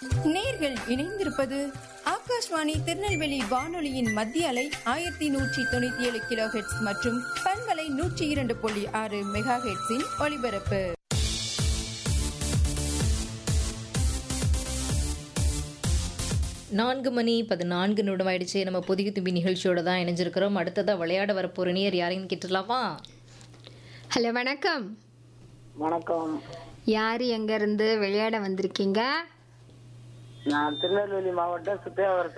நேர்கள் இணைந்திருப்பது ஆகாஷ்வாணி திருநெல்வேலி வானொலியின் மத்திய அலை ஆயிரத்தி நூற்றி தொண்ணூத்தி ஏழு கிலோ ஹெட்ஸ் மற்றும் பண்பலை நூற்றி இரண்டு புள்ளி ஆறு மெகா ஹெட்ஸின் ஒலிபரப்பு நான்கு மணி பதினான்கு நிமிடம் ஆயிடுச்சு நம்ம புதிய தும்பி நிகழ்ச்சியோட தான் இணைஞ்சிருக்கிறோம் அடுத்ததா விளையாட வரப்போற நேர் யாரையும் கேட்டுடலாமா ஹலோ வணக்கம் வணக்கம் யார் எங்கேருந்து விளையாட வந்திருக்கீங்க நான் திருநெல்வேலி மாவட்டம் சுத்தியாவரத்து